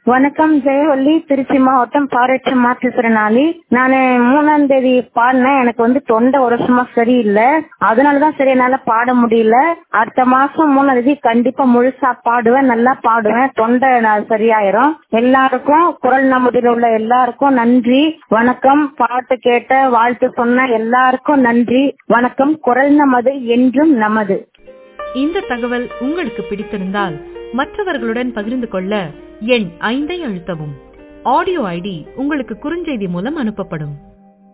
வணக்கம் ஜெயவள்ளி திருச்சி மாவட்டம் பாராட்டு மாற்றுத்திறனாளி நான் மூணாம் தேதி பாடினேன் எனக்கு வந்து தொண்டை ஒரு வருஷமா சரியில்லை அதனாலதான் சரி என்னால பாட முடியல அடுத்த மாசம் மூணாம் தேதி கண்டிப்பா முழுசா பாடுவேன் நல்லா பாடுவேன் தொண்டை நான் சரியாயிரும் எல்லாருக்கும் குரல் நமுதில் உள்ள எல்லாருக்கும் நன்றி வணக்கம் பாட்டு கேட்ட வாழ்த்து சொன்ன எல்லாருக்கும் நன்றி வணக்கம் குரல் நமது என்றும் நமது இந்த தகவல் உங்களுக்கு பிடித்திருந்தால் மற்றவர்களுடன் பகிர்ந்து கொள்ள எண் ஐந்தை அழுத்தவும் ஆடியோ ஐடி உங்களுக்கு குறுஞ்செய்தி மூலம் அனுப்பப்படும்